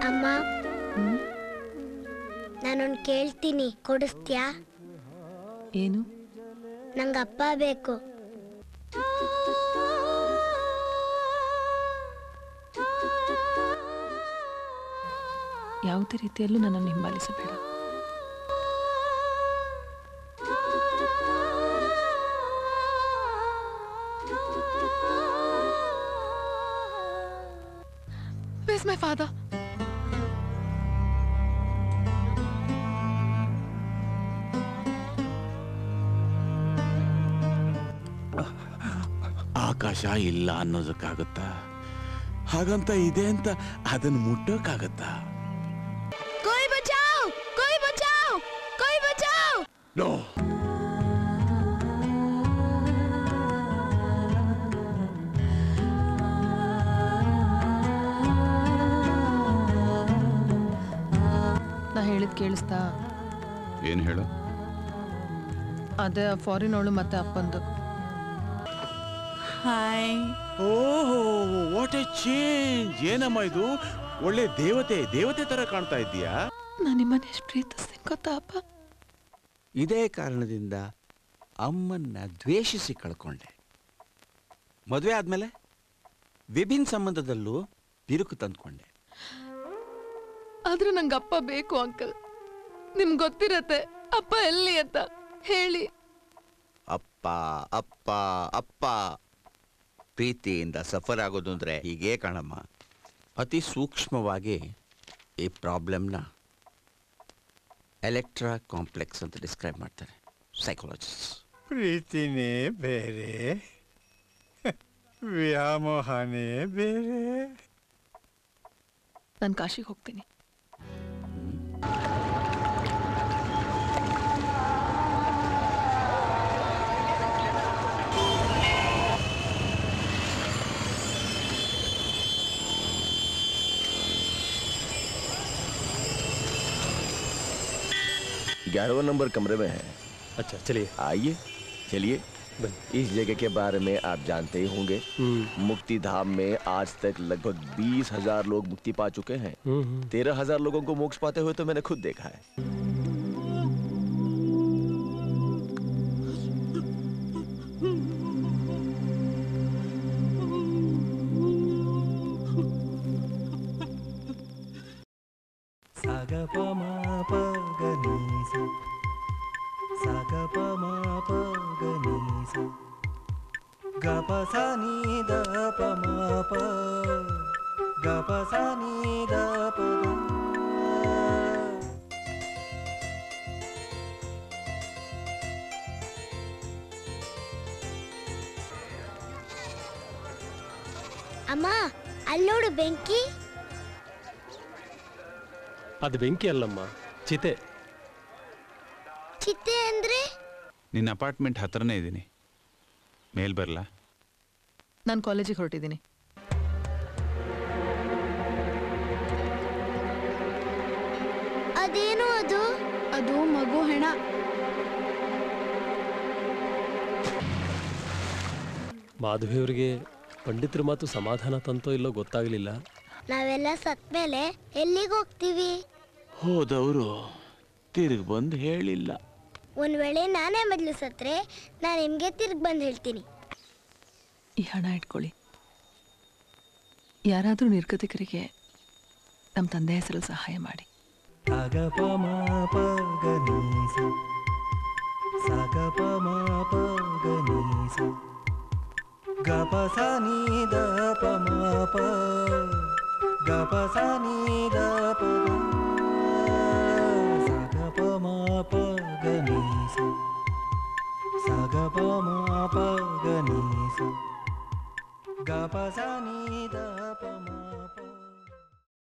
ಅಮ್ಮ ಹ್ಮ್? ನಾನೊಂದು ಕೇಳ್ತೀನಿ ಕೊಡಿಸ್ತ್ಯಾ ಏನು ನಂಗೆ ಅಪ್ಪ ಬೇಕು ಯಾವುದೇ ರೀತಿಯಲ್ಲೂ ನನ್ನನ್ನು ಹಿಂಬಾಲಿಸಬೇಡ Where's my father? ಆಕಾಶ ಇಲ್ಲ ಅನ್ನೋದಕ್ಕಾಗತ್ತಾ ಹಾಗಂತ ಇದೆ ಅಂತ ಅದನ್ನ ಮುಟ್ಟೋಕ್ಕಾಗತ್ತಾ कोई बचाओ कोई बचाओ कोई बचाओ ನೋ ನಾ ಹೇಳಿದ್ ಕೇಳಿಸ್ತಾ ಏನು ಹೇಳು ಅದೇ ಫಾರಿನ್ ಅವಳು ಮತ್ತೆ ಅಪ್ಪಂದು ಹಾಯ್ ಓಹೋ ವಾಟ್ ಎ ಚೇಂಜ್ ಏನಮ್ಮ ಇದು ಒಳ್ಳೆ ದೇವತೆ ದೇವತೆ ತರ ಕಾಣ್ತಾ ಇದ್ದೀಯಾ ನಾನು ನಿಮ್ಮನ್ನ ಎಷ್ಟು ಪ್ರೀತಿಸ್ತೀನಿ ಗೊತ್ತಾ ಅಪ್ಪ ಇದೇ ಕಾರಣದಿಂದ ಅಮ್ಮನ್ನ ದ್ವೇಷಿಸಿ ಕಳ್ಕೊಂಡೆ ಮದುವೆ ಆದ್ಮೇಲೆ ವಿಭಿನ್ನ ಸಂಬಂಧದಲ್ಲೂ ಬಿರುಕು ತಂದ್ಕೊಂಡೆ ಆದ್ರೆ ನಂಗೆ ಅಪ್ಪ ಬೇಕು ಅಂಕಲ್ ನಿಮ್ಗೆ ಗೊತ್ತಿರತ್ತೆ ಅಪ್ಪ ಎಲ್ಲಿ ಅಂತ ಹೇಳಿ ಅಪ್ಪ ಅಪ್ಪ ಅಪ್ಪ ಪ್ರೀತಿಯಿಂದ ಸಫರ್ ಆಗೋದು ಅಂದರೆ ಹೀಗೇ ಕಾಣಮ್ಮ ಅತಿ ಸೂಕ್ಷ್ಮವಾಗಿ ಈ ಪ್ರಾಬ್ಲಮ್ನ ಎಲೆಕ್ಟ್ರಾ ಕಾಂಪ್ಲೆಕ್ಸ್ ಅಂತ ಡಿಸ್ಕ್ರೈಬ್ ಮಾಡ್ತಾರೆ ಸೈಕಾಲಜಿಸ್ಟ್ ಪ್ರೀತಿನೇ ಬೇರೆ ವ್ಯಾಮೋಹನೇ ಬೇರೆ ನಾನು ಕಾಶಿಗೆ ಹೋಗ್ತೀನಿ ग्यारहवा नंबर कमरे में है अच्छा चलिए आइए चलिए इस जगह के बारे में आप जानते ही होंगे मुक्ति धाम में आज तक लगभग बीस हजार लोग मुक्ति पा चुके हैं तेरह हजार लोगों को मोक्ष पाते हुए तो मैंने खुद देखा है ಸಗಪ ಮಾಪ ಗನೀಸ ಸಗಪ ಮಾಪ ಗನೀಸ ಗಪ ಸನಿ ದಪ ಮಾಪ ಗಪ ಸನಿ ದಪ ಅಮ್ಮ ಅಲ್ಲೋಡು ಬೆಂಕಿ ಅದು ಬೆಂಕಿ ಅಲ್ಲಮ್ಮ ಚಿತೆ ಚಿತ್ತೆ ಅಂದ್ರೆ ನಿನ್ನ ಅಪಾರ್ಟ್ಮೆಂಟ್ ಹತ್ರನೇ ಇದ್ದೀನಿ ಮೇಲ್ ಬರಲಾ ನಾನು ಕಾಲೇಜಿಗೆ ಹೊರಟಿದ್ದೀನಿ ಅದೇನು ಅದು ಅದು ಮಗು ಹೆಣ ಮಾಧವಿಯವರಿಗೆ ಪಂಡಿತರ ಮಾತು ಸಮಾಧಾನ ತಂತೋ ಇಲ್ಲೋ ಗೊತ್ತಾಗಲಿಲ್ಲ ನಾವೆಲ್ಲ ಸತ್ಮೇಲೆ ಎಲ್ಲಿಗೆ ಹೋಗ್ತೀವಿ ಹೋದವರು ತಿರುಗಿ ಬಂದು ಹೇಳಿಲ್ಲ ಒಂದ್ ವೇಳೆ ನಾನೇ ಮೊದ್ಲು ಸತ್ರೆ ನಾನು ನಿಮ್ಗೆ ತಿರ್ಗಿ ಬಂದು ಹೇಳ್ತೀನಿ ಈ ಹಣ ಇಟ್ಕೊಳ್ಳಿ ಯಾರಾದರೂ ನಿರ್ಗತಿಕರಿಗೆ ನಮ್ಮ ತಂದೆ ಹೆಸರಲ್ಲಿ ಸಹಾಯ ಮಾಡಿ ಸಗಪ ಮಾಪ ಗನೀಸ ಸಗಪ ಮಾಪ ಗನೀಸ ಗಪ ಸನಿ ದಪ ಮಾಪ ಗಪ ಸನಿ ದಪ ಸಗಪ ಮಾಪ ಗನೀಸ ಸಗಪ ಮಾಪ ಗನೀಸ ಗಪ ಸನಿ ದಪ